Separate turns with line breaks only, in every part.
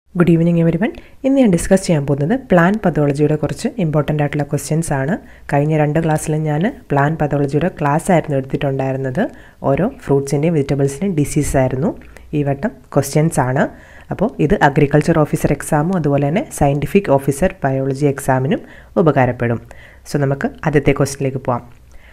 good evening every one ഇന്ന് ഞാൻ discuss ചെയ്യാൻ പോകുന്നത് പ്ലാൻ പതോളജിയുടെ കുറച്ച് ഇമ്പോർട്ടൻ്റ് ആയിട്ടുള്ള ക്വസ്റ്റ്യൻസ് ആണ് കഴിഞ്ഞ രണ്ട് ക്ലാസ്സിലും ഞാൻ പ്ലാൻ പതോളജിയുടെ ക്ലാസ് ആയിരുന്നു എടുത്തിട്ടുണ്ടായിരുന്നത് ഓരോ ഫ്രൂട്ട്സിൻ്റെയും വെജിറ്റബിൾസിൻ്റെയും ഡിസീസ് ആയിരുന്നു ഈ വട്ടം ക്വസ്റ്റ്യൻസ് ആണ് അപ്പോൾ ഇത് അഗ്രികൾച്ചർ ഓഫീസർ എക്സാമും അതുപോലെ തന്നെ സയൻറ്റിഫിക് ഓഫീസർ ബയോളജി എക്സാമിനും ഉപകാരപ്പെടും സോ നമുക്ക് ആദ്യത്തെ ക്വസ്റ്റിലേക്ക് പോവാം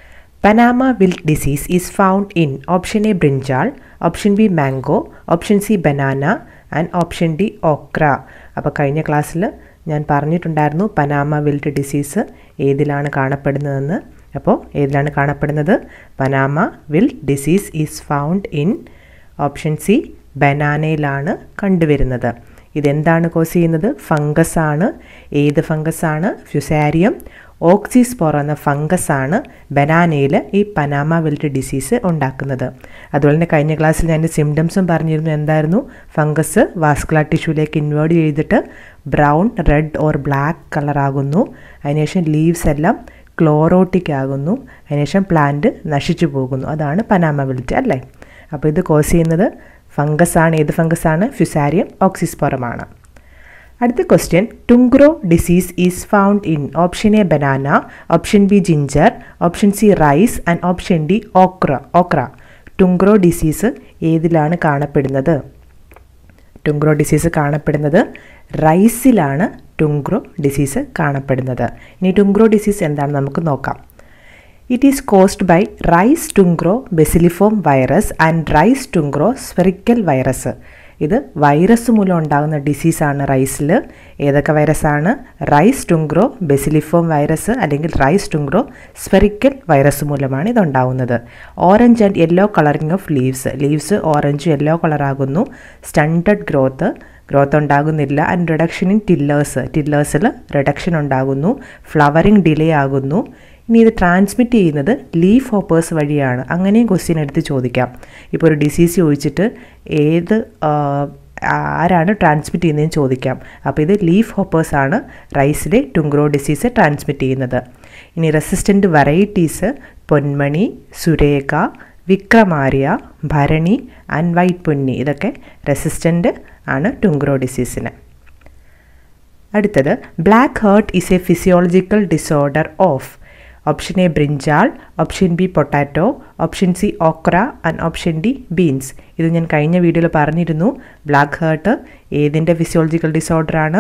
Panama wilt disease is found in option A brinjal option B mango option C banana and option D okra അപ്പോൾ കഴിഞ്ഞ ക്ലാസ്സിൽ ഞാൻ പറഞ്ഞിട്ടുണ്ടായിരുന്നു പനാമ വിൽറ്റ് ഡിസീസ് ഏതിലാണ് കാണപ്പെടുന്നതെന്ന് അപ്പോൾ ഏതിലാണ് കാണപ്പെടുന്നത് Panama wilt disease is found in option C ബനാനയിലാണ് കണ്ടുവരുന്നത് ഇതെന്താണ് കോസ് ചെയ്യുന്നത് ഫംഗസ് ആണ് ഏത് ഫംഗസ് ആണ് ഫ്യുസാരിയം ഓക്സിസ്പോർ എന്ന ഫംഗസ് ആണ് ബനാനയിൽ ഈ പനാമ വിൽറ്റ് ഡിസീസ് ഉണ്ടാക്കുന്നത് അതുപോലെ തന്നെ കഴിഞ്ഞ ക്ലാസ്സിൽ ഞാൻ സിംറ്റംസും പറഞ്ഞിരുന്നു എന്തായിരുന്നു ഫംഗസ് വാസ്കുലർ ടിഷ്യൂലേക്ക് ഇൻവേർഡ് ചെയ്തിട്ട് ബ്രൗൺ റെഡ് ഓർ ബ്ലാക്ക് കളറാകുന്നു അതിനുശേഷം ലീവ്സ് എല്ലാം ക്ലോറോട്ടിക് ആകുന്നു അതിനുശേഷം പ്ലാന്റ് നശിച്ചു പോകുന്നു അതാണ് പനാമ വിൽറ്റ് അല്ലേ അപ്പോൾ ഇത് കോസ് ചെയ്യുന്നത് ഫംഗസ് ആണ് ഏത് ഫംഗസ് ആണ് ഫ്യുസാരിയം ഓക്സിസ്പോറമാണ് അടുത്ത question tungro disease is found in option A banana option B ginger option C rice and option D okra okra tungro disease ഏതിലാണ് കാണപ്പെടുന്നത് ടുങ്ക്രോ ഡിസീസ് കാണപ്പെടുന്നത് റൈസിലാണ് ടുങ്ക്രോ ഡിസീസ് കാണപ്പെടുന്നത് ഇനി ടുങ്ക്രോ ഡിസീസ് എന്താണെന്ന് നമുക്ക് നോക്കാം it is caused by rice tungro bacilliform virus and rice tungro spherical virus ഇത് virus മൂലം ഉണ്ടാകുന്ന ഡിസീസാണ് റൈസിൽ ഏതൊക്കെ വൈറസാണ് റൈസ് ടുങ്ക്രോ ബെസിലിഫോം വൈറസ് അല്ലെങ്കിൽ റൈസ് ടുങ്ക്രോ സ്ഫെറിക്കൽ വൈറസ് മൂലമാണ് ഇതുണ്ടാകുന്നത് orange and yellow colouring of leaves leaves orange yellow കളറാകുന്നു സ്റ്റണ്ടഡ് ഗ്രോത്ത് ഗ്രോത്ത് ഉണ്ടാകുന്നില്ല ആൻഡ് റിഡക്ഷൻ ഇൻ ടില്ലേഴ്സ് ടില്ലേഴ്സിൽ റിഡക്ഷൻ ഉണ്ടാകുന്നു ഫ്ലവറിങ് ഡിലേ ആകുന്നു ഇനി ഇത് ട്രാൻസ്മിറ്റ് ചെയ്യുന്നത് ലീഫ് ഹോപ്പേഴ്സ് വഴിയാണ് അങ്ങനെയും ക്വസ്റ്റ്യൻ എടുത്ത് ചോദിക്കാം ഇപ്പോൾ ഒരു ഡിസീസ് ചോദിച്ചിട്ട് ഏത് ആരാണ് ട്രാൻസ്മിറ്റ് ചെയ്യുന്നതെന്ന് ചോദിക്കാം അപ്പോൾ ഇത് ലീഫ് ഹോപ്പേഴ്സ് ആണ് റൈസിലെ ടുങ്ക്രോ ഡിസീസ് ട്രാൻസ്മിറ്റ് ചെയ്യുന്നത് ഇനി resistant varieties Ponmani Surekha Vikramarya Bharani and white Ponni ഇതൊക്കെ റെസിസ്റ്റൻ്റ് ആണ് ടുങ്ക്രോ ഡിസീസിന് അടുത്തത് black heart is a physiological disorder of option A brinjal option B potato option C okra and option D beans ഇത് ഞാൻ കഴിഞ്ഞ വീഡിയോയിൽ പറഞ്ഞിരുന്നു ബ്ലാക്ക് ഹേർട്ട് ഏതിൻ്റെ ഫിസിയോളജിക്കൽ ഡിസോർഡറാണ്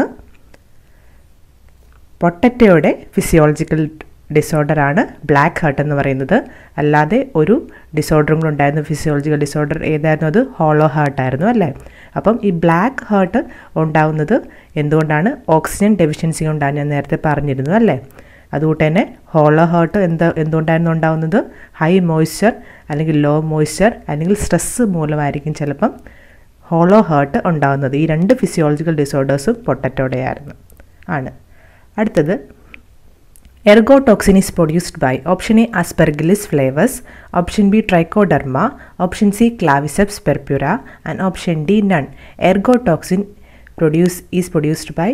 പൊട്ടറ്റോയുടെ ഫിസിയോളജിക്കൽ ഡിസോർഡറാണ് ബ്ലാക്ക് ഹേർട്ട് എന്ന് പറയുന്നത് അല്ലാതെ ഒരു ഡിസോർഡറും കൂടെ ഉണ്ടായിരുന്നു ഫിസിയോളജിക്കൽ ഡിസോർഡർ ഏതായിരുന്നു അത് ഹോളോ ഹേർട്ട് ആയിരുന്നു അല്ലേ അപ്പം ഈ ബ്ലാക്ക് ഹേർട്ട് ഉണ്ടാവുന്നത് എന്തുകൊണ്ടാണ് ഓക്സിജൻ ഡെഫിഷ്യൻസി കൊണ്ടാണ് ഞാൻ നേരത്തെ പറഞ്ഞിരുന്നു അല്ലേ അതുകൊണ്ട് തന്നെ ഹോളോ ഹേർട്ട് എന്താ എന്തുകൊണ്ടായിരുന്നു ഉണ്ടാകുന്നത് ഹൈ മോയ്സ്ചർ അല്ലെങ്കിൽ ലോ മോയ്സ്ചർ അല്ലെങ്കിൽ സ്ട്രെസ്സ് മൂലമായിരിക്കും ചിലപ്പം ഹോളോ ഹേർട്ട് ഉണ്ടാകുന്നത് ഈ രണ്ട് ഫിസിയോളജിക്കൽ ഡിസോർഡേഴ്സും പൊട്ടറ്റോടെയായിരുന്നു ആണ് അടുത്തത് ergotoxin is produced by option A Aspergillus flavus option B Trichoderma option C Claviceps purpurea and option D none ergotoxin produce is produced by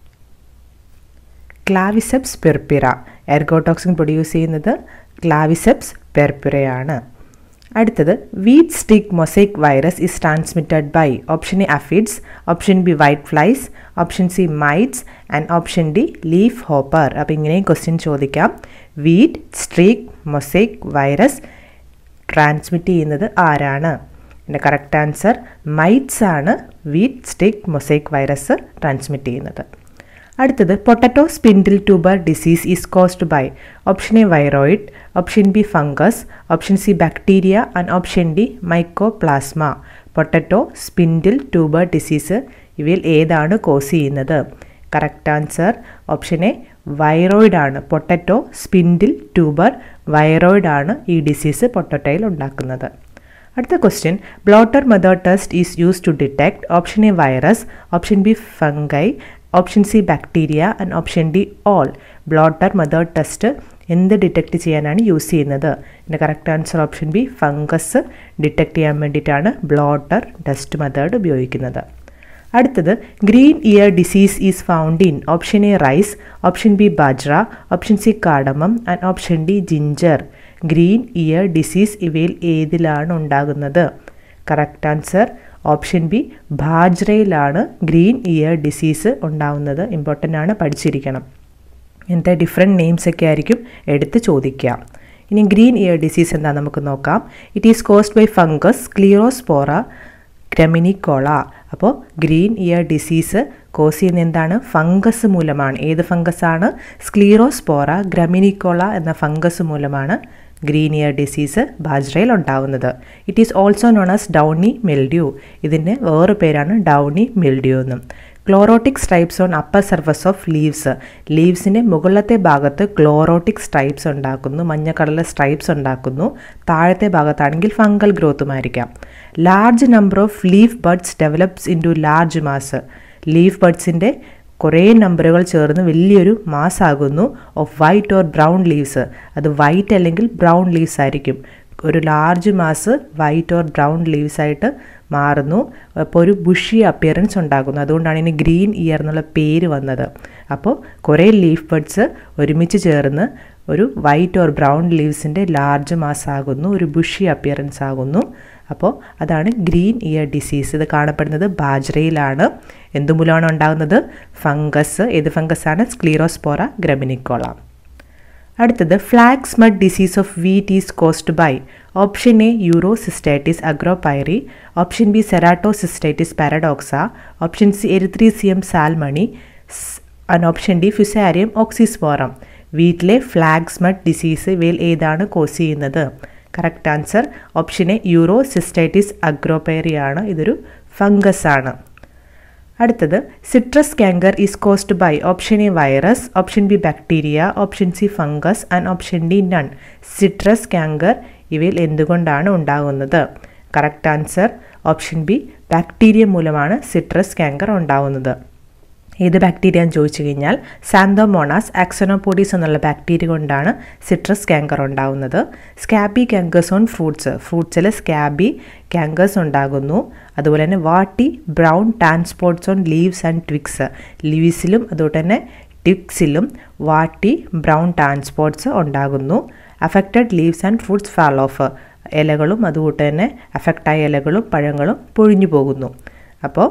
Claviceps purpurea ergotoxin produce ചെയ്യുന്നത് Claviceps പെർപ്പിറയാണ് അടുത്തത് wheat stick mosaic virus is transmitted by option A aphids option B white flies option C mites and option D leaf hopper അപ്പോൾ ഇങ്ങനെയും question ചോദിക്കാം wheat streak mosaic virus transmit ചെയ്യുന്നത് ആരാണ് എൻ്റെ correct answer mites ആണ് wheat stick mosaic virus transmit ചെയ്യുന്നത് അടുത്തത് potato spindle tuber disease is caused by option A viroid option B fungus option C bacteria and option D mycoplasma potato spindle tuber disease ഇവയിൽ ഏതാണ് cause ചെയ്യുന്നത് correct answer option A viroid ആണ് potato spindle tuber viroid ആണ് ഈ disease പൊട്ടറ്റോയിൽ ഉണ്ടാക്കുന്നത് അടുത്ത question blotter method test is use to detect option A virus option B fungi option C bacteria and option D all blotter method test എന്ത് detect ചെയ്യാനാണ് use ചെയ്യുന്നത് എൻ്റെ correct answer option B fungus detect ചെയ്യാൻ വേണ്ടിയിട്ടാണ് blotter test method ഉപയോഗിക്കുന്നത് അടുത്തത് green ear disease is found in option A rice option B bajra option C cardamom and option D ginger green ear disease ഇവയിൽ ഏതിലാണ് ഉണ്ടാകുന്നത് correct answer option B ബാജ്രയിലാണ് green ear disease ഉണ്ടാവുന്നത് important ആണ് പഠിച്ചിരിക്കണം ഇങ്ങനത്തെ ഡിഫറെൻറ്റ് നെയിംസ് ഒക്കെ ആയിരിക്കും എടുത്ത് ചോദിക്കുക ഇനി ഗ്രീൻ ഇയർ ഡിസീസ് എന്താ നമുക്ക് നോക്കാം it is caused by fungus Sclerospora graminicola അപ്പോൾ ഗ്രീൻ ഇയർ ഡിസീസ് കോസ് ചെയ്യുന്ന എന്താണ് ഫംഗസ് മൂലമാണ് ഏത് ഫംഗസാണ് സ്ക്ലീറോസ്പോറ ഗ്രമിനിക്കോള എന്ന ഫംഗസ് മൂലമാണ് ഗ്രീൻ ഇയർ ഡിസീസ് ബാജ്രയിൽ ഉണ്ടാവുന്നത് it is also known as downy mildew ഇതിൻ്റെ വേറെ പേരാണ് ഡൗണി മിൽഡ്യൂ എന്നും chlorotic stripes on upper surface of leaves ലീവ്സിൻ്റെ മുകളിലത്തെ ഭാഗത്ത് ക്ലോറോട്ടിക് സ്ട്രൈപ്സ് ഉണ്ടാക്കുന്നു മഞ്ഞ കളറിലെ സ്ട്രൈപ്സ് ഉണ്ടാക്കുന്നു താഴത്തെ ഭാഗത്താണെങ്കിൽ ഫംഗൽ ഗ്രോത്തുമായിരിക്കാം large number of leaf buds develops into large mass leaf ബഡ്സിൻ്റെ കുറേ നമ്പറുകൾ ചേർന്ന് വലിയൊരു മാസ് ആകുന്നു of white or brown leaves അത് വൈറ്റ് അല്ലെങ്കിൽ ബ്രൗൺ ലീവ്സ് ആയിരിക്കും ഒരു large mass white or brown leaves ആയിട്ട് മാറുന്നു അപ്പോൾ ഒരു ബുഷി അപ്പിയറൻസ് ഉണ്ടാകുന്നു അതുകൊണ്ടാണ് ഇനി ഗ്രീൻ ഇയർ എന്നുള്ള പേര് വന്നത് അപ്പോൾ കുറേ ലീഫ് ബഡ്സ് ഒരുമിച്ച് ചേർന്ന് ഒരു വൈറ്റ് ഓർ ബ്രൗൺ ലീവ്സിൻ്റെ ലാർജ് മാസ് ആകുന്നു ഒരു ബുഷി അപ്പിയറൻസ് ആകുന്നു അപ്പോൾ അതാണ് ഗ്രീൻ ഇയർ ഡിസീസ് ഇത് കാണപ്പെടുന്നത് ബാജ്രയിലാണ് എന്തുമൂലമാണ് ഉണ്ടാകുന്നത് ഫംഗസ് ഏത് ഫംഗസാണ് സ്ക്ലീറോസ്പോറ ഗ്രമിനിക്കോള അടുത്തത് flag smut disease of wheat is caused by option A Urocystis agropyri option B Ceratocystis paradoxa option C Erythricium salmonicolor and option D Fusarium oxysporum വീട്ടിലെ flag smut disease ഇവയിൽ ഏതാണ് cause ചെയ്യുന്നത് correct answer option A Urocystis അഗ്രോപൈറിയാണ് ഇതൊരു fungus ആണ് അടുത്തത് citrus canker is caused by option A virus option B bacteria option C fungus and option D none citrus canker ഇവയിൽ എന്തുകൊണ്ടാണ് ഉണ്ടാകുന്നത് correct answer option B bacteria മൂലമാണ് citrus canker ഉണ്ടാകുന്നത് ഏത് ബാക്ടീരിയ എന്ന് ചോദിച്ചു കഴിഞ്ഞാൽ സാന്തോമോണാസ് ആക്സനോപോഡീസ് എന്നുള്ള ബാക്ടീരിയ കൊണ്ടാണ് സിട്രസ് കാങ്കർ ഉണ്ടാകുന്നത് സ്കാബി കാങ്കേഴ്സ് ഓൺ ഫ്രൂട്ട്സ് ഫ്രൂട്ട്സിൽ സ്കാബി കാങ്കേഴ്സ് ഉണ്ടാകുന്നു അതുപോലെ തന്നെ watery brown tan spots on leaves and twigs ലീവ്സിലും അതുപോലെ തന്നെ ട്വിക്സിലും വാട്ടി ബ്രൗൺ ടാൻസ്പോട്ട്സ് ഉണ്ടാകുന്നു affected leaves and fruits fall off ഇലകളും അതുകൂട്ട് തന്നെ അഫക്റ്റായ ഇലകളും പഴങ്ങളും പൊഴിഞ്ഞു പോകുന്നു അപ്പോൾ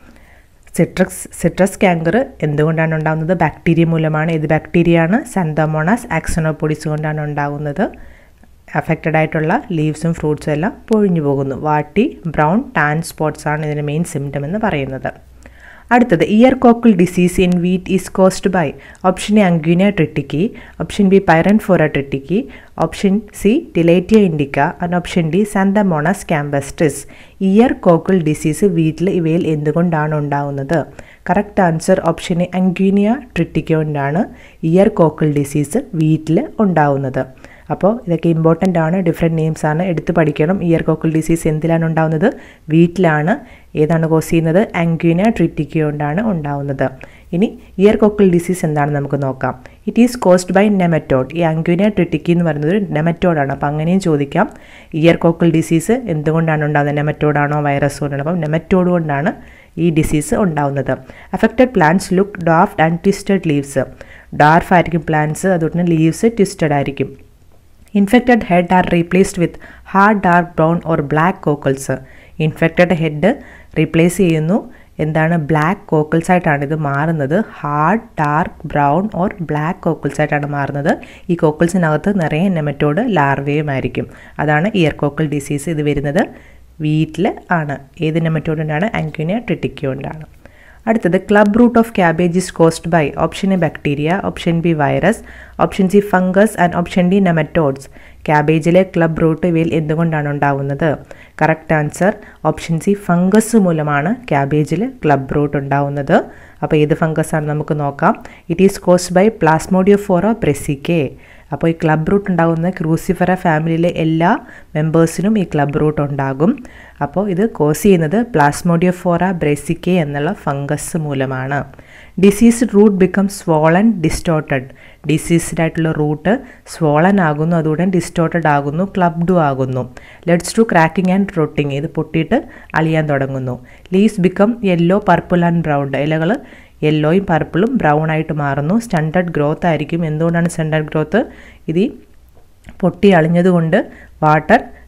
സിട്രക്സ് സിട്രസ് കാങ്കർ എന്തുകൊണ്ടാണ് ഉണ്ടാകുന്നത് ബാക്ടീരിയ മൂലമാണ് ഇത് ബാക്ടീരിയയാണ് സാന്തമോണാസ് ആക്സനോപൊഡിസ് കൊണ്ടാണ് ഉണ്ടാകുന്നത് അഫക്റ്റഡ് ആയിട്ടുള്ള ലീവ്സും ഫ്രൂട്ട്സും എല്ലാം പൊഴിഞ്ഞു പോകുന്നു വാട്ടി ബ്രൗൺ ടാൻ സ്പോട്ട്സ് ആണ് ഇതിൻ്റെ മെയിൻ സിംറ്റം എന്ന് പറയുന്നത് അടുത്തത് ear cockle disease in wheat is caused by option A Anguina tritici option B Pyrenophora tritici option C Tilletia indica and option D Xanthomonas campestris ear cockle disease വീട്ടിൽ ഇവയിൽ എന്തുകൊണ്ടാണ് ഉണ്ടാകുന്നത് correct answer option A Anguina tritici കൊണ്ടാണ് ear cockle disease വീട്ടിൽ ഉണ്ടാകുന്നത് അപ്പോൾ ഇതൊക്കെ important ആണ് ഡിഫറെൻറ്റ് നെയിംസ് ആണ് എടുത്ത് പഠിക്കണം ഇയർ കോക്കിൾ ഡിസീസ് എന്തിലാണ് ഉണ്ടാകുന്നത് വീട്ടിലാണ് ഏതാണ് കോസ് ചെയ്യുന്നത് ആങ്ക്യൂന ട്രിറ്റിക്ക കൊണ്ടാണ് ഉണ്ടാകുന്നത് ഇനി ഇയർ കോക്കിൾ ഡിസീസ് എന്താണെന്ന് നമുക്ക് നോക്കാം it is caused by nematode ഈ ആങ്ക്യൂന ട്രിറ്റിക്കി എന്ന് പറയുന്നത് ഒരു നെമറ്റോഡാണ് അപ്പോൾ അങ്ങനെയും ചോദിക്കാം ഇയർ കോക്കിൾ ഡിസീസ് എന്തുകൊണ്ടാണ് ഉണ്ടാകുന്നത് നെമറ്റോഡാണോ വൈറസ് കൊണ്ടാണ് അപ്പം നെമറ്റോഡ് കൊണ്ടാണ് ഈ ഡിസീസ് ഉണ്ടാവുന്നത് affected plants look dwarfed and twisted leaves dwarf ആയിരിക്കും പ്ലാന്റ്സ് അതുകൊണ്ട് തന്നെ ലീവ്സ് ട്വിസ്റ്റഡ് ആയിരിക്കും infected head are replaced with hard dark brown or black cockles infected head replace ചെയ്യുന്നു എന്താണ് ബ്ലാക്ക് കോക്കിൾസ് ആയിട്ടാണ് ഇത് മാറുന്നത് hard dark brown or black cockles ആയിട്ടാണ് മാറുന്നത് ഈ കോക്കിൾസിനകത്ത് നിറയെ നെമറ്റോഡ് ലാർവയും ആയിരിക്കും അതാണ് ഇയർ കോക്കിൾ ഡിസീസ് ഇത് വരുന്നത് വീട്ടിൽ ആണ് ഏത് നെമറ്റോഡിൻ്റാണ് ആങ്ക്യൂനിയ ട്രിട്ടിക്കോണ്ടാണ് അടുത്തത് club root of cabbage is caused by option A bacteria option B virus option C fungus and option D nematodes ക്യാബേജിലെ ക്ലബ് റൂട്ട് ഇവയിൽ എന്തുകൊണ്ടാണ് ഉണ്ടാവുന്നത് correct answer option C fungus മൂലമാണ് ക്യാബേജിൽ ക്ലബ് റൂട്ട് ഉണ്ടാവുന്നത് അപ്പോൾ ഏത് ഫംഗസ് ആണ് നമുക്ക് നോക്കാം it is caused by Plasmodiophora brassicae അപ്പോൾ ഈ ക്ലബ് റൂട്ട് ഉണ്ടാകുന്ന ക്രൂസിഫറ ഫാമിലിയിലെ എല്ലാ മെമ്പേഴ്സിനും ഈ ക്ലബ് റൂട്ട് ഉണ്ടാകും അപ്പോൾ ഇത് കോസ് ചെയ്യുന്നത് പ്ലാസ്മോഡിയോഫോറ ബ്രേസിക്കെ എന്നുള്ള ഫംഗസ് മൂലമാണ് diseased root become swollen distorted diseased ആയിട്ടുള്ള റൂട്ട് സ്വോളൻ ആകുന്നു അതുകൂടെ ഡിസ്റ്റോർട്ടഡ് ആകുന്നു ക്ലബ്ഡും ആകുന്നു leads to cracking and rotting ഇത് പൊട്ടിയിട്ട് അളിയാൻ തുടങ്ങുന്നു leaves become yellow purple and brown ഇലകൾ യെല്ലോയും പർപ്പിളും ബ്രൗൺ ആയിട്ട് മാറുന്നു സ്റ്റണ്ടഡ് ഗ്രോത്ത് ആയിരിക്കും എന്തുകൊണ്ടാണ് സ്റ്റണ്ടഡ് ഗ്രോത്ത് ഇത് പൊട്ടി അളിഞ്ഞതുകൊണ്ട് വാട്ടർ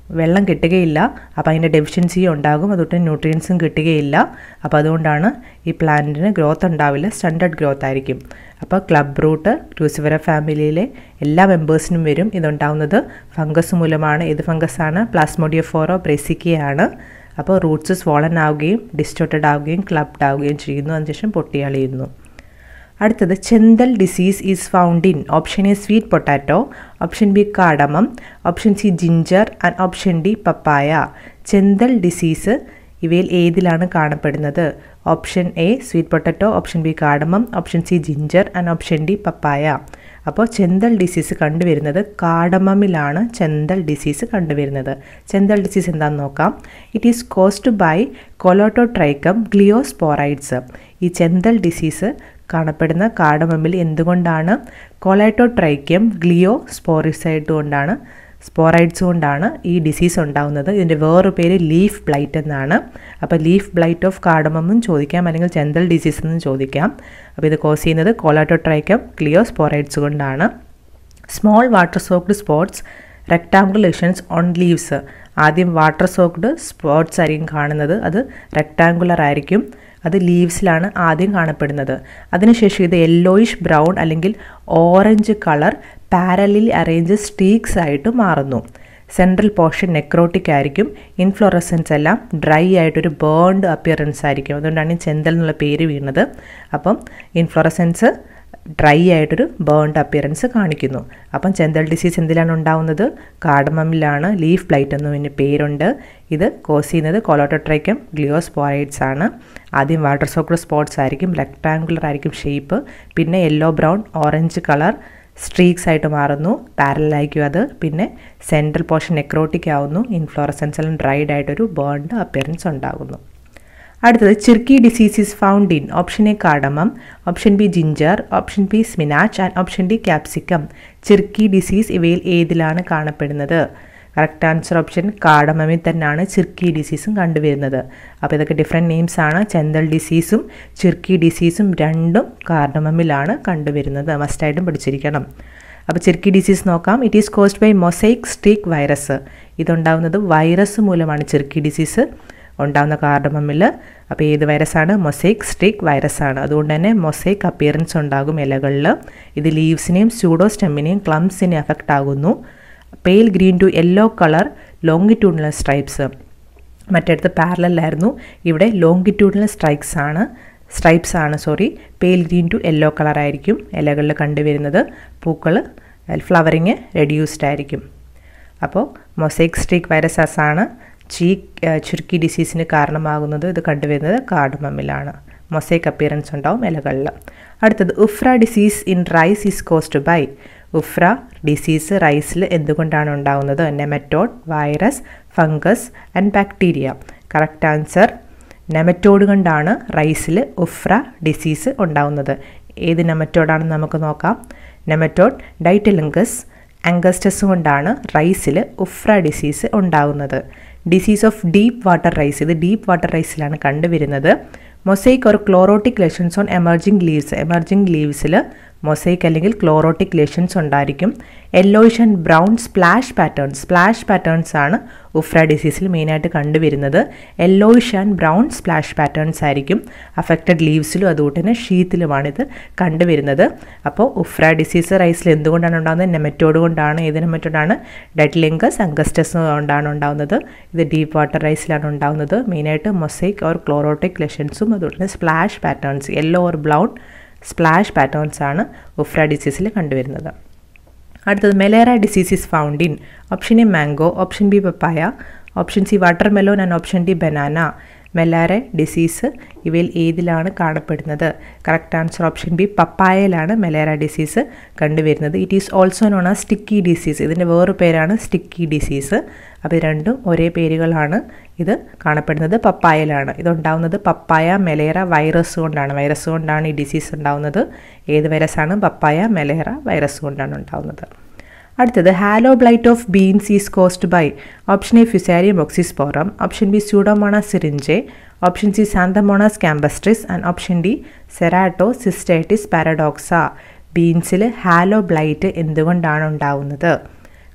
വെള്ളം കിട്ടുകയില്ല അപ്പോൾ അതിൻ്റെ ഡെഫിഷ്യൻസിയും ഉണ്ടാകും അതുകൊണ്ട് ന്യൂട്രിയൻസും കിട്ടുകയില്ല അപ്പോൾ അതുകൊണ്ടാണ് ഈ പ്ലാന്റിന് ഗ്രോത്ത് ഉണ്ടാവില്ല സ്റ്റണ്ടഡ് ഗ്രോത്ത് ആയിരിക്കും അപ്പോൾ ക്ലബ് റൂട്ട് ക്രൂസിവര ഫാമിലിയിലെ എല്ലാ മെമ്പേഴ്സിനും വരും ഇതുണ്ടാവുന്നത് ഫംഗസ് മൂലമാണ് ഏത് ഫംഗസാണ് പ്ലാസ്മോഡിയഫോറോ ബ്രേസിക്കയാണ് അപ്പോൾ റൂട്ട്സ് സ്വോളൻ ആവുകയും ഡിസ്റ്റോർട്ടഡ് ആവുകയും ക്ലബ്ഡ് ആവുകയും ചെയ്യുന്നു അതിനുശേഷം പൊട്ടിയളിയുന്നു അടുത്തത് chenthal disease is found in option A sweet potato option B cardamom option C ginger and option D papaya chenthal disease ഇവയിൽ ഏതിലാണ് കാണപ്പെടുന്നത് option A sweet potato option B cardamom option C ginger and option D papaya അപ്പോൾ chenthal disease കണ്ടുവരുന്നത് കാടമമിലാണ് ചെന്തൽ disease കണ്ടുവരുന്നത് ചെന്തൽ disease എന്താണെന്ന് നോക്കാം it is caused by Colletotrichum gloeosporioides ഈ chenthal disease കാണപ്പെടുന്ന കാടമമ്മിൽ എന്തുകൊണ്ടാണ് കൊളൈറ്റോട്രൈക്യം ഗ്ലിയോ സ്പോറിസൈഡ് കൊണ്ടാണ് സ്പോറൈഡ്സ് കൊണ്ടാണ് ഈ ഡിസീസ് ഉണ്ടാകുന്നത് ഇതിൻ്റെ വേറൊരു പേര് ലീഫ് ബ്ലൈറ്റ് എന്നാണ് അപ്പോൾ ലീഫ് ബ്ലൈറ്റ് ഓഫ് കാർഡമെന്നും ചോദിക്കാം അല്ലെങ്കിൽ ചെന്തൽ ഡിസീസ് എന്നും ചോദിക്കാം അപ്പോൾ ഇത് കോസ് ചെയ്യുന്നത് കോളാറ്റോട്രൈക്കം ക്ലിയോ സ്പോറൈഡ്സ് കൊണ്ടാണ് small water soaked spots rectangular lesions on leaves ആദ്യം വാട്ടർ സോക്ഡ് സ്പോട്സ് ആയിരിക്കും കാണുന്നത് അത് റെക്ടാങ്കുലർ ആയിരിക്കും അത് ലീവ്സിലാണ് ആദ്യം കാണപ്പെടുന്നത് അതിനുശേഷം ഇത് യെല്ലോയിഷ് ബ്രൗൺ അല്ലെങ്കിൽ orange colour parallel arrange streaks ആയിട്ട് മാറുന്നു സെൻട്രൽ പോർഷൻ നെക്രോട്ടിക് ആയിരിക്കും ഇൻഫ്ലോറസൻസ് എല്ലാം ഡ്രൈ ആയിട്ടൊരു ബേൺഡ് അപ്പിയറൻസ് ആയിരിക്കും അതുകൊണ്ടാണ് ഈ ചെന്തൽ എന്നുള്ള പേര് വീണത് അപ്പം ഇൻഫ്ലോറസൻസ് ഡ്രൈ ആയിട്ടൊരു ബേൺഡ് അപ്പിയറൻസ് കാണിക്കുന്നു അപ്പം ചെന്തൽ ഡിസീസ് എന്തിലാണ് ഉണ്ടാവുന്നത് കാർഡമമിലാണ് ലീഫ് ബ്ലൈറ്റ് എന്നും ഇതിന് പേരുണ്ട് ഇത് കോസ് ചെയ്യുന്നത് കൊളോട്ടോട്രൈക്കം ഗ്ലിയോസ്പോറൈഡ്സ് ആണ് ആദ്യം വാട്ടർ സോക്ഡ് സ്പോട്സ് ആയിരിക്കും റെക്ടാങ്കുലർ ആയിരിക്കും ഷേപ്പ് പിന്നെ yellow brown orange colour streaks ആയിട്ട് മാറുന്നു പാരലായിരിക്കും അത് പിന്നെ സെൻട്രൽ പോർഷൻ നെക്രോട്ടിക് ആവുന്നു ഇൻഫ്ലോറസൻസ് എല്ലാം ഡ്രൈഡ് ആയിട്ടൊരു ബേൺഡ് അപ്പിയറൻസ് ഉണ്ടാകുന്നു അടുത്തത് chirke disease is found in option A cardamom option B ginger option B spinach and option D capsicum chirke disease ഇവയിൽ ഏതിലാണ് കാണപ്പെടുന്നത് കറക്റ്റ് ആൻസർ ഓപ്ഷൻ കാടമമിൽ തന്നെയാണ് ചിർക്കി ഡിസീസും കണ്ടുവരുന്നത് അപ്പോൾ ഇതൊക്കെ ഡിഫറെൻറ്റ് നെയിംസ് ആണ് ചെന്തൽ ഡിസീസും ചിർക്കി ഡിസീസും രണ്ടും കാർഡമമിലാണ് കണ്ടുവരുന്നത് മസ്റ്റായിട്ടും പഠിച്ചിരിക്കണം അപ്പോൾ ചിർക്കി ഡിസീസ് നോക്കാം it is caused by mosaic stick virus ഇതുണ്ടാകുന്നത് വൈറസ് മൂലമാണ് ചിർക്കി ഡിസീസ് ഉണ്ടാകുന്ന കാർഡമമ്മിൽ അപ്പോൾ ഏത് വൈറസാണ് മൊസൈക്ക് സ്റ്റിക് വൈറസ് ആണ് അതുകൊണ്ട് തന്നെ മൊസൈക്ക് അപ്പിയറൻസ് ഉണ്ടാകും ഇലകളിൽ ഇത് ലീവ്സിനെയും സ്യൂഡോ സ്റ്റെമ്മിനെയും ക്ലംസിനെയും എഫക്റ്റ് ആകുന്നു pale green to yellow colour longitudinal stripes മറ്റിടത്ത് പാരലായിരുന്നു ഇവിടെ ലോങ്ങിറ്റ്യൂഡിനൽ സ്ട്രൈക്സ് ആണ് സ്ട്രൈപ്സ് ആണ് sorry pale green to yellow colour ആയിരിക്കും ഇലകളിൽ കണ്ടുവരുന്നത് പൂക്കൾ ഫ്ലവറിങ് റെഡ്യൂസ്ഡ് ആയിരിക്കും അപ്പോൾ മൊസൈക്ക് സ്ട്രീക്ക് വൈറസസ് ആണ് ചീക്ക് ചുരുക്കി ഡിസീസിന് കാരണമാകുന്നത് ഇത് കണ്ടുവരുന്നത് കാർഡമമ്മിലാണ് മൊസൈക്ക് അപ്പിയറൻസ് ഉണ്ടാവും ഇലകളിൽ അടുത്തത് ufra disease in rice is caused by ufra disease റൈസിൽ എന്തുകൊണ്ടാണ് ഉണ്ടാകുന്നത് nematode virus fungus and bacteria correct answer nematode കൊണ്ടാണ് റൈസിൽ ഉഫ്ര ഡിസീസ് ഉണ്ടാകുന്നത് ഏത് നെമറ്റോഡാണെന്ന് നമുക്ക് നോക്കാം നെമറ്റോഡ് ഡൈറ്റലിങ്കസ് അംഗസ്റ്റസ് കൊണ്ടാണ് റൈസിൽ ഉഫ്ര ഡിസീസ് ഉണ്ടാകുന്നത് disease of deep water rice ഇത് ഡീപ്പ് വാട്ടർ റൈസിലാണ് കണ്ടുവരുന്നത് മൊസൈക്ക് ഒരു chlorotic lesions on emerging leaves emerging ലീവ്സിൽ മൊസൈക്ക് അല്ലെങ്കിൽ ക്ലോറോട്ടിക് ലെഷൻസ് ഉണ്ടായിരിക്കും yellowish and brown splash patterns splash patterns ആണ് ഉഫ്ര ഡിസീസിൽ മെയിനായിട്ട് കണ്ടുവരുന്നത് yellowish and brown splash patterns ആയിരിക്കും അഫക്റ്റഡ് ലീവ്സിലും അതുകൊണ്ട് തന്നെ ഷീത്തിലുമാണ് ഇത് കണ്ടുവരുന്നത് അപ്പോൾ ഉഫ്ര ഡിസീസ് റൈസിൽ എന്തുകൊണ്ടാണ് ഉണ്ടാകുന്നത് നെമറ്റോഡ് കൊണ്ടാണ് ഏത് നെമറ്റോഡാണ് ഡെഡ്ലിങ്കസ് അംഗസ്റ്റസ് കൊണ്ടാണ് ഉണ്ടാകുന്നത് ഇത് ഡീപ്പ് വാട്ടർ റൈസിലാണ് ഉണ്ടാകുന്നത് മെയിനായിട്ട് മൊസൈക്ക് ഓർ ക്ലോറോട്ടിക് ലെഷൻസും അതുകൊണ്ട് തന്നെ splash patterns yellow or brown splash patterns ആണ് ഉഫ്ര ഡിസീസിൽ കണ്ടുവരുന്നത് അടുത്തത് meleira disease is found in option A mango option B papaya option C watermelon and option D banana meleira disease ഇവയിൽ ഏതിലാണ് കാണപ്പെടുന്നത് കറക്റ്റ് ആൻസർ ഓപ്ഷൻ ബി പപ്പായയിലാണ് meleira disease കണ്ടുവരുന്നത് it is also known as sticky disease ഇതിൻ്റെ വേറൊരു പേരാണ് sticky disease അപ്പോൾ രണ്ടും ഒരേ പേരുകളാണ് ഇത് കാണപ്പെടുന്നത് പപ്പായയിലാണ് ഇതുണ്ടാവുന്നത് പപ്പായ മെലേറ വൈറസ് കൊണ്ടാണ് വൈറസ് കൊണ്ടാണ് ഈ ഡിസീസ് ഉണ്ടാവുന്നത് ഏത് വൈറസാണ് പപ്പായ മെലേറ വൈറസ് കൊണ്ടാണ് ഉണ്ടാവുന്നത് അടുത്തത് halo blight of beans is caused by option A Fusarium oxysporum option B Pseudomonas syringae option C Xanthomonas campestris and option D Ceratocystis paradoxa ബീൻസിൽ ഹാലോ ബ്ലൈറ്റ് എന്തുകൊണ്ടാണ് ഉണ്ടാവുന്നത്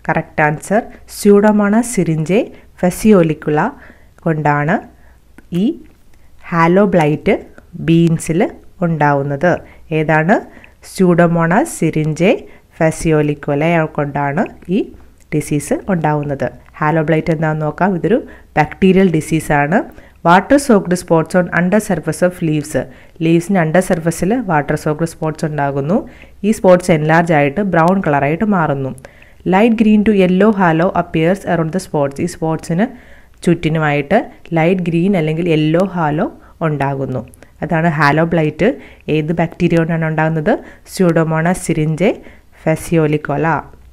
correct answer Pseudomonas syringae phaseolicola കൊണ്ടാണ് ഈ ഹാലോബ്ലൈറ്റ് ബീൻസിൽ ഉണ്ടാവുന്നത് ഏതാണ് Pseudomonas syringae phaseolicola കൊണ്ടാണ് ഈ disease ഉണ്ടാവുന്നത് ഹാലോബ്ലൈറ്റ് എന്താണെന്ന് നോക്കാം ഇതൊരു ബാക്ടീരിയൽ ഡിസീസാണ് water soaked spots on under surface of leaves ലീവ്സിൻ്റെ അണ്ടർ സർഫസിൽ വാട്ടർ സോക്ഡ് സ്പോട്ട്സ് ഉണ്ടാകുന്നു ഈ സ്പോട്ട്സ് എൻലാർജ് ആയിട്ട് ബ്രൗൺ കളറായിട്ട് മാറുന്നു light green to yellow halo appears around the spots ഈ സ്പോട്ട്സിന് ചുറ്റിനുമായിട്ട് ലൈറ്റ് ഗ്രീൻ അല്ലെങ്കിൽ യെല്ലോ ഹാലോ ഉണ്ടാകുന്നു അതാണ് ഹാലോബ്ലൈറ്റ് ഏത് ബാക്ടീരിയ കൊണ്ടാണ് ഉണ്ടാകുന്നത് സ്യൂഡോമോണസ് സിരിഞ്ചെ ഫെസിയോലിക്കോല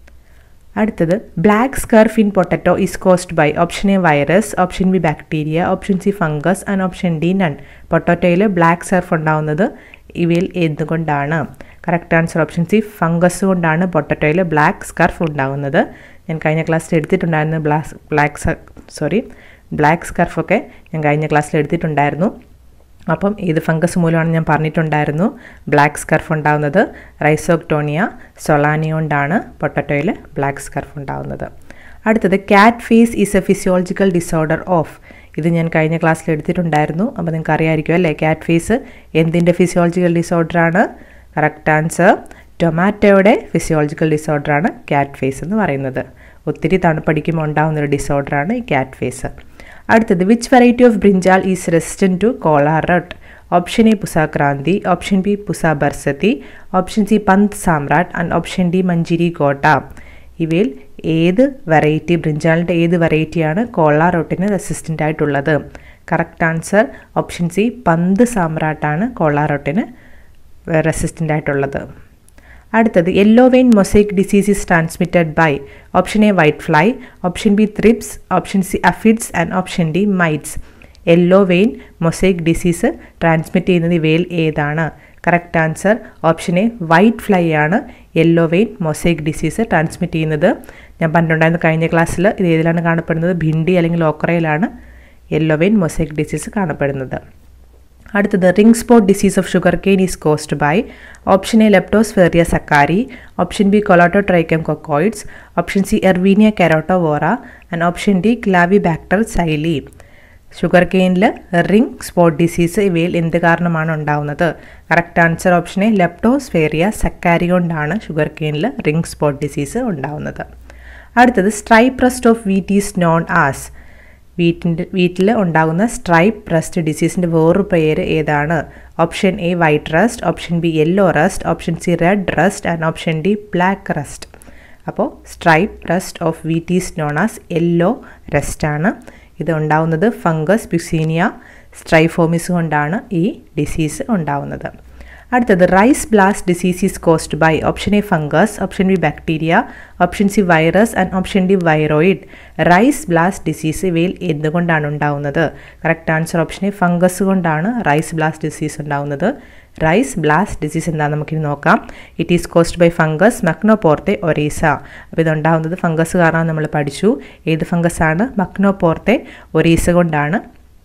അടുത്തത് black scurf in potato is caused by option A virus option B bacteria option C fungus and option D none പൊട്ടറ്റോയിൽ ബ്ലാക്ക് സർഫ് ഉണ്ടാവുന്നത് ഇവയിൽ എന്തുകൊണ്ടാണ് correct answer option C fungus കൊണ്ടാണ് പൊട്ടറ്റോയിൽ black scurf ഉണ്ടാകുന്നത് ഞാൻ കഴിഞ്ഞ ക്ലാസ്സിൽ എടുത്തിട്ടുണ്ടായിരുന്നു ബ്ലാക്ക് ബ്ലാക്ക് സോറി ബ്ലാക്ക് സ്കർഫൊക്കെ ഞാൻ കഴിഞ്ഞ ക്ലാസ്സിൽ എടുത്തിട്ടുണ്ടായിരുന്നു അപ്പം ഏത് ഫംഗസ് മൂലമാണ് ഞാൻ പറഞ്ഞിട്ടുണ്ടായിരുന്നു ബ്ലാക്ക് സ്കർഫ് ഉണ്ടാകുന്നത് റൈസോക്ടോണിയ സൊളാനി കൊണ്ടാണ് പൊട്ടറ്റോയിൽ ബ്ലാക്ക് സ്കർഫ് ഉണ്ടാകുന്നത് അടുത്തത് cat face is a physiological disorder of ഇത് ഞാൻ കഴിഞ്ഞ ക്ലാസ്സിൽ എടുത്തിട്ടുണ്ടായിരുന്നു അപ്പോൾ നിങ്ങൾക്ക് അറിയാമായിരിക്കും അല്ലേ ക്യാറ്റ് ഫേസ് എന്തിൻ്റെ physiological ഡിസോർഡറാണ് correct answer ടൊമാറ്റോയുടെ physiological ഡിസോർഡറാണ് cat face എന്ന് പറയുന്നത് ഒത്തിരി തണുപ്പടിക്കുമ്പോൾ ഉണ്ടാകുന്ന ഒരു ഡിസോർഡറാണ് ഈ ക്യാറ്റ് ഫേസ് അടുത്തത് which variety of brinjal is resistant to കോളാറട്ട് option A പുസാക്രാന്തി option B പുസ ബർസത്തി option C പന്ത് സാമ്രാട്ട് ആൻഡ് ഓപ്ഷൻ ഡി മഞ്ചിരി കോട്ട ഇവയിൽ ഏത് വെറൈറ്റി ബ്രിഞ്ചാളിൻ്റെ ഏത് വെറൈറ്റിയാണ് കോളാറോട്ടിന് റെസിസ്റ്റൻ്റ് ആയിട്ടുള്ളത് correct answer option C Pant സാമ്രാട്ടാണ് കോളാറോട്ടിന് റെസിസ്റ്റൻ്റ് ആയിട്ടുള്ളത് അടുത്തത് yellow vein mosaic disease is transmitted by option A white fly option B thrips option C aphids and option D mites yellow vein mosaic disease transmit ചെയ്യുന്നത് ഇവയിൽ ഏതാണ് correct answer option A white fly ആണ് yellow vein mosaic disease transmit ചെയ്യുന്നത് ഞാൻ പറഞ്ഞിട്ടുണ്ടായിരുന്ന കഴിഞ്ഞ ക്ലാസ്സിൽ ഇത് ഏതിലാണ് കാണപ്പെടുന്നത് ഭിണ്ടി അല്ലെങ്കിൽ ഓക്രയിലാണ് യെല്ലോ വെയിൻ മൊസൈക്ക് ഡിസീസ് കാണപ്പെടുന്നത് അടുത്തത് ring spot disease of sugar cane is caused by option A Leptosphaeria sacchari option B Colletotrichum coccoides option C Erwinia carotovora and option D Clavibacter xyli sugar കെയിനിൽ ring spot disease ഇവയിൽ എന്ത് കാരണമാണ് ഉണ്ടാവുന്നത് correct answer option A Leptosphaeria sacchari കൊണ്ടാണ് sugar കെയിനിൽ ring spot disease ഉണ്ടാവുന്നത് അടുത്തത് stripe rust of wheat is known as വീറ്റിൻ്റെ വീട്ടിൽ ഉണ്ടാകുന്ന സ്ട്രൈപ്പ് റസ്റ്റ് ഡിസീസിൻ്റെ വേറൊരു പേര് ഏതാണ് option A white rust option B yellow rust option C red rust and option D black rust അപ്പോൾ stripe rust of wheat is known as yellow rust ആണ് ഇത് ഉണ്ടാവുന്നത് ഫംഗസ് പ്യുസീനിയ സ്ട്രൈഫോമിസ് കൊണ്ടാണ് ഈ ഡിസീസ് ഉണ്ടാവുന്നത് അടുത്തത് rice blast disease is caused by option A fungus option B bacteria option C virus and option D viroid rice blast disease ഇവയിൽ എന്തുകൊണ്ടാണ് ഉണ്ടാവുന്നത് correct answer option A fungus കൊണ്ടാണ് റൈസ് ബ്ലാസ്റ്റ് ഡിസീസ് ഉണ്ടാവുന്നത് rice blast disease എന്താണെന്ന് നമുക്കിനി നോക്കാം it is caused by fungus Magnaporthe oryzae അപ്പോൾ ഇതുണ്ടാവുന്നത് ഫംഗസ് കാരണം നമ്മൾ പഠിച്ചു ഏത് ഫംഗസാണ് മക്നോപോർത്തെ ഒറീസ കൊണ്ടാണ്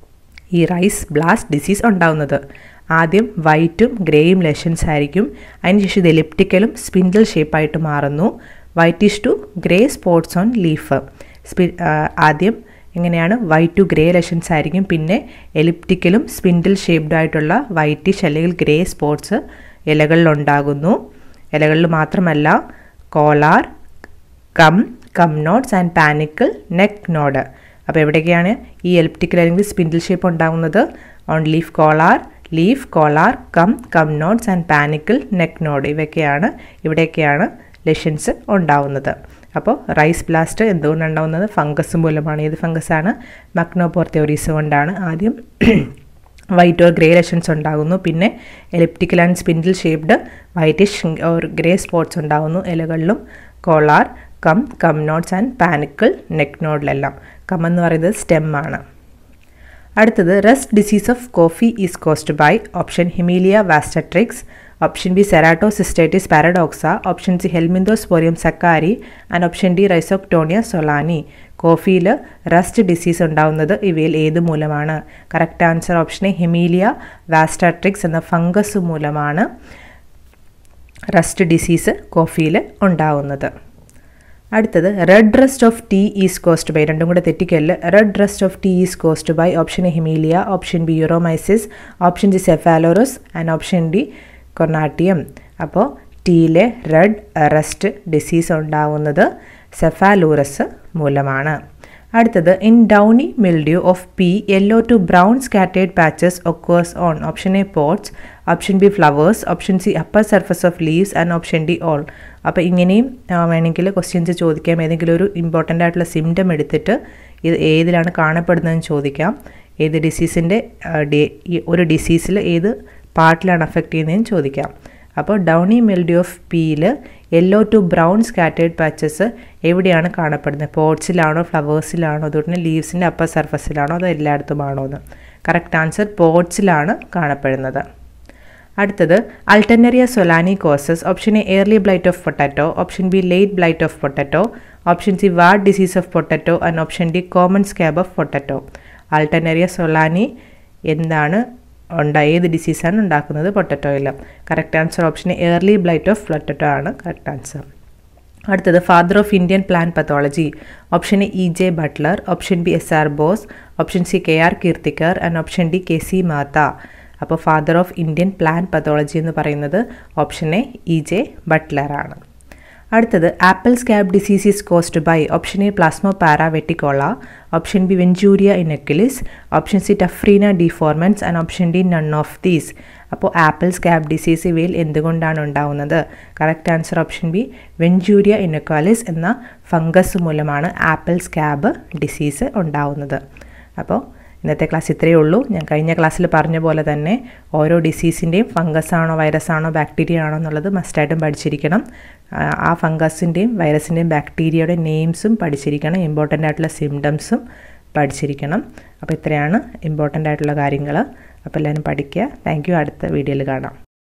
ഈ റൈസ് ബ്ലാസ്റ്റ് ഡിസീസ് ഉണ്ടാവുന്നത് ആദ്യം വൈറ്റും ഗ്രേയും ലെഷൻസ് ആയിരിക്കും അതിനുശേഷം ഇത് എലിപ്റ്റിക്കലും സ്പിൻഡിൽ ഷേപ്പായിട്ട് മാറുന്നു whitish to grey spots on leaf സ്പി ആദ്യം എങ്ങനെയാണ് വൈറ്റ് ടു ഗ്രേ ലെഷൻസ് ആയിരിക്കും പിന്നെ എലിപ്റ്റിക്കലും സ്പിൻഡിൽ ഷേപ്ഡ് ആയിട്ടുള്ള വൈറ്റിഷ് അല്ലെങ്കിൽ ഗ്രേ സ്പോട്ട്സ് ഇലകളിലുണ്ടാകുന്നു ഇലകളിൽ മാത്രമല്ല collar culm culm nodes and panicle neck node അപ്പോൾ എവിടെയൊക്കെയാണ് ഈ എലിപ്റ്റിക്കൽ അല്ലെങ്കിൽ സ്പിൻഡിൽ ഷേപ്പ് ഉണ്ടാകുന്നത് on leaf collar leaf collar culm culm nodes and panicle neck node ഇവയൊക്കെയാണ് ഇവിടെയൊക്കെയാണ് ലെഷൻസ് ഉണ്ടാവുന്നത് അപ്പോൾ റൈസ് ബ്ലാസ്റ്റ് എന്തുകൊണ്ടാണ് ഉണ്ടാവുന്നത് ഫംഗസ് മൂലമാണ് ഏത് ഫംഗസാണ് മക്നോപോർത്തിയോറീസ് കൊണ്ടാണ് ആദ്യം വൈറ്റ് ഓർ ഗ്രേ ലെഷൻസ് ഉണ്ടാകുന്നു പിന്നെ elliptical and spindle shaped whitish or grey spots ഉണ്ടാകുന്നു ഇലകളിലും collar culm culm nodes and panicle neck നോഡിലെല്ലാം കം എന്ന് പറയുന്നത് സ്റ്റെം ആണ് അടുത്തത് rust disease of coffee is caused by option Hemileia vastatrix option B Ceratocystis paradoxa option C Helminthosporium sacchari and option D Rhizoctonia solani കോഫിയിൽ rust disease ഉണ്ടാവുന്നത് ഇവയിൽ ഏത് മൂലമാണ് correct answer option A Hemileia vastatrix എന്ന fungus മൂലമാണ് rust disease കോഫിയിൽ ഉണ്ടാവുന്നത് അടുത്തത് red rust of tea is caused by രണ്ടും കൂടെ തെറ്റിക്കല്ല് red rust of tea is caused by option A Hemileia option B Uromyces option G Cephaleuros and option D Corticium അപ്പോൾ ടീയിലെ red rust disease ഉണ്ടാവുന്നത് Cephaleuros മൂലമാണ് അടുത്തത് in downy mildew of pea yellow to brown scattered patches occurs on option A pods option B flowers option C upper surface of leaves and option D all അപ്പോൾ ഇങ്ങനെയും വേണമെങ്കിൽ questions ചോദിക്കാം ഏതെങ്കിലും ഒരു important ആയിട്ടുള്ള symptom എടുത്തിട്ട് ഇത് ഏതിലാണ് കാണപ്പെടുന്നതെന്ന് ചോദിക്കാം ഏത് ഡിസീസിൻ്റെ ഒരു ഡിസീസിൽ ഏത് പാർട്ടിലാണ് അഫക്റ്റ് ചെയ്യുന്നതെന്ന് ചോദിക്കാം അപ്പോൾ ഡൗണി മെൽഡി ഓഫ് പിയിൽ yellow to brown scattered patches എവിടെയാണ് കാണപ്പെടുന്നത് പോട്ട്സിലാണോ ഫ്ലവേഴ്സിലാണോ അതുകൊണ്ട് ലീവ്സിൻ്റെ അപ്പർ സർഫസിലാണോ അതോ എല്ലായിടത്തുമാണോ എന്ന് കറക്റ്റ് ആൻസർ പോട്ട്സിലാണ് കാണപ്പെടുന്നത് അടുത്തത് Alternaria solani causes option A early blight of potato option B late blight of potato option C wart disease of potato and option D common scab of potato Alternaria solani എന്താണ് ഉണ്ടായ ഏത് ഡിസീസാണ് ഉണ്ടാക്കുന്നത് പൊട്ടറ്റോയിൽ correct answer option early blight of potato ആണ് correct answer അടുത്തത് father of Indian plant pathology option A E J Butler option B S R Bose option C K R കീർത്തിക്കർ and option D K C Mehta അപ്പോൾ father of Indian plant pathology എന്ന് പറയുന്നത് option A E J Butler ആണ് അടുത്തത് apple scab disease is caused by option A Plasmopara viticola option B Venturia inaequalis option C Taphrina deformans and option D none of these അപ്പോൾ apple scab disease ഇവയിൽ എന്തുകൊണ്ടാണ് ഉണ്ടാവുന്നത് correct answer option B Venturia inaequalis എന്ന fungus മൂലമാണ് apple scab disease ഉണ്ടാവുന്നത് അപ്പോൾ ഇന്നത്തെ class ഇത്രയേ ഉള്ളൂ ഞാൻ കഴിഞ്ഞ ക്ലാസ്സിൽ പറഞ്ഞ പോലെ തന്നെ ഓരോ ഡിസീസിൻ്റെയും ഫംഗസ് ആണോ വൈറസ് ആണോ ബാക്ടീരിയ ആണോ എന്നുള്ളത് മസ്റ്റായിട്ടും പഠിച്ചിരിക്കണം ആ ഫംഗസിൻ്റെയും വൈറസിൻ്റെയും ബാക്ടീരിയയുടെ നെയിംസും പഠിച്ചിരിക്കണം ഇമ്പോർട്ടൻ്റ് ആയിട്ടുള്ള സിംറ്റംസും പഠിച്ചിരിക്കണം അപ്പോൾ ഇത്രയാണ് ഇമ്പോർട്ടൻ്റ് ആയിട്ടുള്ള കാര്യങ്ങൾ അപ്പോൾ എല്ലാവരും പഠിക്കുക താങ്ക് യു അടുത്ത വീഡിയോയിൽ കാണാം